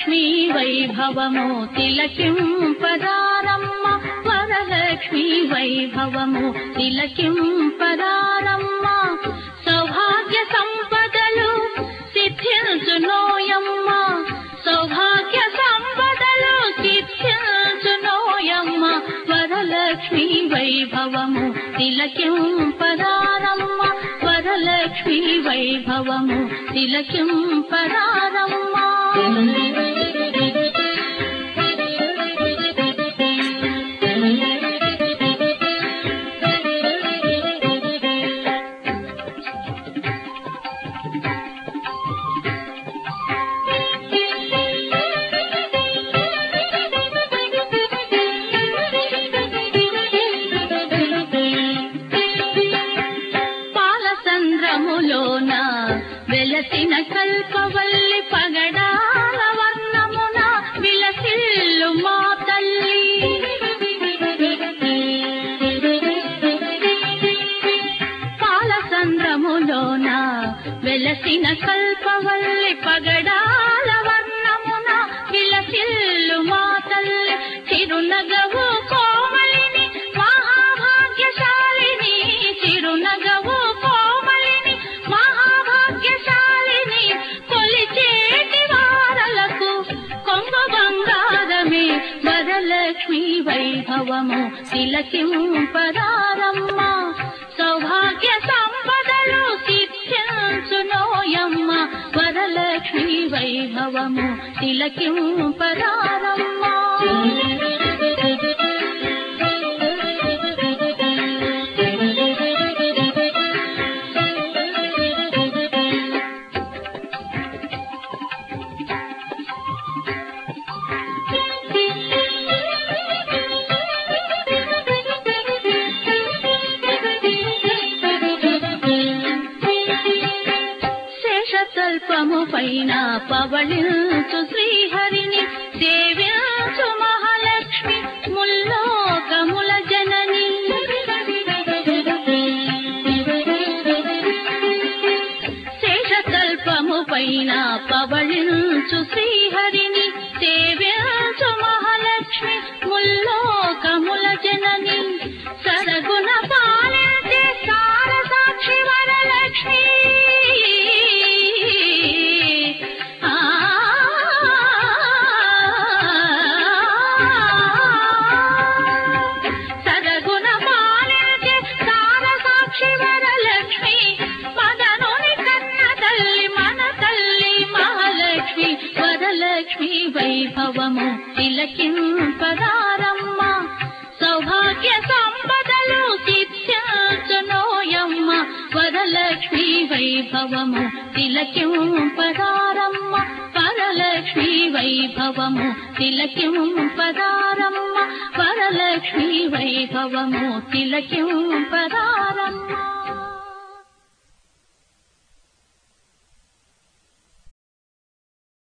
వరలక్ష్మీ వైభవము తిలకింపదారమ్మ వరలక్ష్మీ వైభవము తిలకింపదారమ్మ సౌభాగ్య సంపదలు సిద్ధించునోయమ్మ సౌభాగ్య సంపదలు సిద్ధించునోయమ్మ వరలక్ష్మీ వైభవము తిలకింపదారమ్మ వరలక్ష్మీ వైభవము తిలకింపదారమ్మ పాలసంద్రములోన వెలసిన కల్పవల్లి పగడాల వర్ణమున విలసిల్లు మా తల్లి పాలసంద్రములోన వెలసిన కల్పవల్లి పగడాల వర్ణమున విలసిల్లు మా తల్లి చిరునగవు కోమలిని మహాభాగ్యశాలిని చిరునగవు కోమలిని మహాభాగ్యశాలిని కొలిచేటి వారలకు కొంగ బంగారమే వరలక్ష్మీ వైభవము తిలకింపదారమ్మ సౌభాగ్య సంపదలు సిద్ధించునోయమ్మ వరలక్ష్మీ వైభవము తిలకింపదారమ్మ శేషతల్పము పైన పవళించు శ్రీహరిని సేవించు మహాలక్ష్మి ముల్లోకముల జనని శేషతల్పము పైన పవళించు శ్రీహరిని సేవించు మహాలక్ష్మి ముల్లోకముల జనని సరగుణ పాలించే సారసాక్షి వరలక్ష్మి ఆ సరగుణ పాలించే సారసాక్షి వరలక్ష్మి మదనుని కన్న తల్లి మన తల్లి మహాలక్ష్మి వరలక్ష్మి వైభవము తిలకింపదారమ్మ సౌభాగ్య సంపదలు సిద్ధించునోయమ్మ వరలక్ష్మి వైభవము తిలకింపదారమ్మ వరలక్ష్మి వైభవము తిలకింపదారమ్మ వరలక్ష్మి వైభవము తిలకింపదారమ్మ